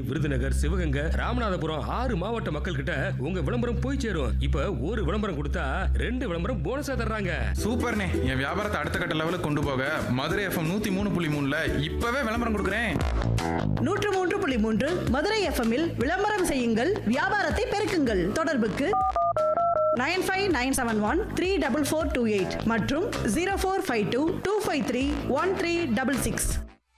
விருதுநகர் சிவகங்கை ராமநாதபுரம் ஆறு மாவட்ட மக்கள் கிட்ட உங்க விளம்பரம் போய் சேரும் இப்ப ஒரு விளம்பரம் கொடுத்தா ரெண்டு விளம்பரம் போனஸா தர்றாங்க சூப்பர்ண்ணே என் வியாபாரத்தை அடுத்த கட்ட லெவலுக்கு கொண்டு போக மதுரை எஃப்எம் நூத்தி மூணு புள்ளி மூணுல இப்பவே விளம்பரம் கொடுக்குறேன் நூற்று மூன்று புள்ளி மூன்று மதுரை எஃப்எம்மில் விளம்பரம் செய்யுங்கள் வியாபாரத்தை பெருக்குங்கள் தொடர்புக்கு nine five nine seven one three double four two eight மற்றும் zero four five two two five three one three double six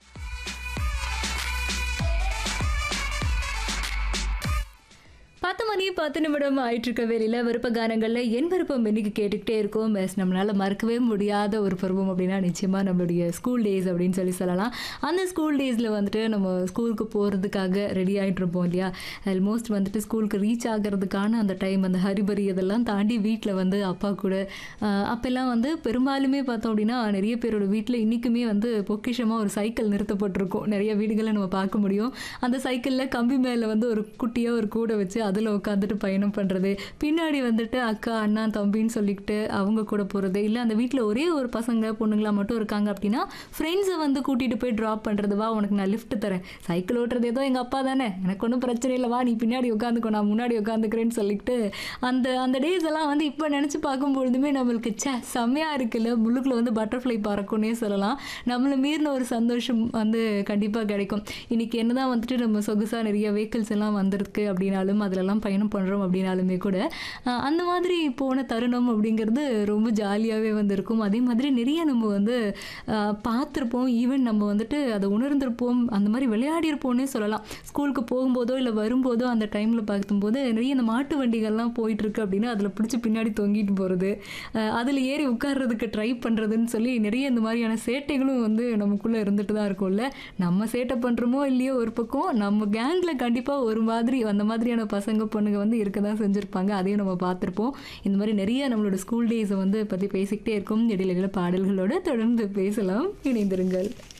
பத்து மணி பத்து நிமிடம் ஆயிட்டு இருக்க வேலையில் விருப்ப கானங்களில் என் விருப்பம் இன்னைக்கு கேட்டுக்கிட்டே இருக்கோம் எஸ் நம்மளால் மறக்கவே முடியாத ஒரு பருவம் அப்படின்னா நிச்சயமாக நம்மளுடைய ஸ்கூல் டேஸ் அப்படின்னு சொல்லி சொல்லலாம் அந்த ஸ்கூல் டேஸில் வந்துட்டு நம்ம ஸ்கூலுக்கு போகிறதுக்காக ரெடி ஆகிட்டு இருப்போம் இல்லையா ஆல்மோஸ்ட் வந்துட்டு ஸ்கூலுக்கு ரீச் ஆகிறதுக்கான அந்த டைம் அந்த ஹரிபரி இதெல்லாம் தாண்டி வீட்டில் வந்து அப்பா கூட ஆஹ், அப்பெல்லாம் வந்து பெரும்பாலுமே பார்த்தோம் அப்படின்னா நிறைய பேரோட வீட்டில் இன்றைக்குமே வந்து பொக்கிஷமாக ஒரு சைக்கிள் நிறுத்தப்பட்டிருக்கும் நிறைய வீடுகளை நம்ம பார்க்க முடியும் அந்த சைக்கிளில் கம்பி மேலே வந்து ஒரு குட்டியாக ஒரு கூடை வச்சு அதில் உட்காந்துட்டு பயணம் பண்ணுறது பின்னாடி வந்துட்டு அக்கா அண்ணா தம்பின்னு சொல்லிக்கிட்டு அவங்க கூட போகிறது இல்லை அந்த வீட்டில் ஒரே ஒரு பசங்க பொண்ணுங்களா மட்டும் இருக்காங்க அப்படின்னா ஃப்ரெண்ட்ஸை வந்து கூட்டிகிட்டு போய் ட்ராப் பண்ணுறது வா உனக்கு நான் லிஃப்ட் தரேன் சைக்கிள் ஓட்டுறது ஏதோ எங்கள் அப்பா தானே எனக்கு ஒன்றும் பிரச்சனை இல்லை வா நீ பின்னாடி உட்காந்துக்கோ நான் முன்னாடி உட்காந்துக்கிறேன்னு சொல்லிட்டு அந்த அந்த டேஸ் எல்லாம் வந்து இப்போ நினச்சி பார்க்கும்பொழுதுமே நம்மளுக்கு ச்சே செம்மையாக இருக்குல்ல முள்ளுக்குள்ள வந்து பட்டர்ஃப்ளை பறக்கும்னே சொல்லலாம் நம்மளை மீறின ஒரு சந்தோஷம் வந்து கண்டிப்பாக கிடைக்கும் இன்னைக்கு என்னதான் வந்துட்டு நம்ம சொகுசாக நிறைய வெஹிக்கிள்ஸ் எல்லாம் வந்திருக்கு அப்படின்னாலும் அதிலெல்லாம் பயணம் பண்ணுறோம் அப்படின்னாலுமே கூட அஹ், அந்த மாதிரி போன தருணம் அப்படிங்கிறது ரொம்ப ஜாலியாகவே வந்து இருக்கும் அதே மாதிரி நிறைய நம்ம வந்து அஹ், பார்த்திருப்போம் ஈவன் நம்ம வந்துட்டு அதை உணர்ந்திருப்போம் அந்த மாதிரி விளையாடியிருப்போம்னே சொல்லலாம் ஸ்கூலுக்கு போகும்போதோ இல்லை வரும்போதோ அந்த டைமில் பார்க்கும்போது நிறைய இந்த மாட்டு வண்டிகள்லாம் போயிட்டு இருக்கு அப்படின்னா அதில் பிடிச்சி பின்னாடி தொங்கிட்டு போகிறது அதில் ஏறி உட்கார்றதுக்கு ட்ரை பண்ணுறதுன்னு சொல்லி நிறைய இந்த மாதிரியான சேட்டைகளும் வந்து நமக்குள்ளே இருந்துட்டு தான் இருக்கும்ல நம்ம சேட்டை பண்ணுறோமோ இல்லையோ ஒரு பக்கம் நம்ம கேங்கில் கண்டிப்பாக ஒரு மாதிரி அந்த மாதிரியான பசங்க பொண்ணுங்க வந்து இருக்க தான் செஞ்சுருப்பாங்க அதையும் நம்ம பார்த்துருப்போம் இந்த மாதிரி நிறைய நம்மளோட ஸ்கூல் டேஸை வந்து பற்றி பேசிக்கிட்டே இருக்கோம் இடையில இடையில பாடல்களோடு தொடர்ந்து பேசலாம் இணைந்திருங்கள்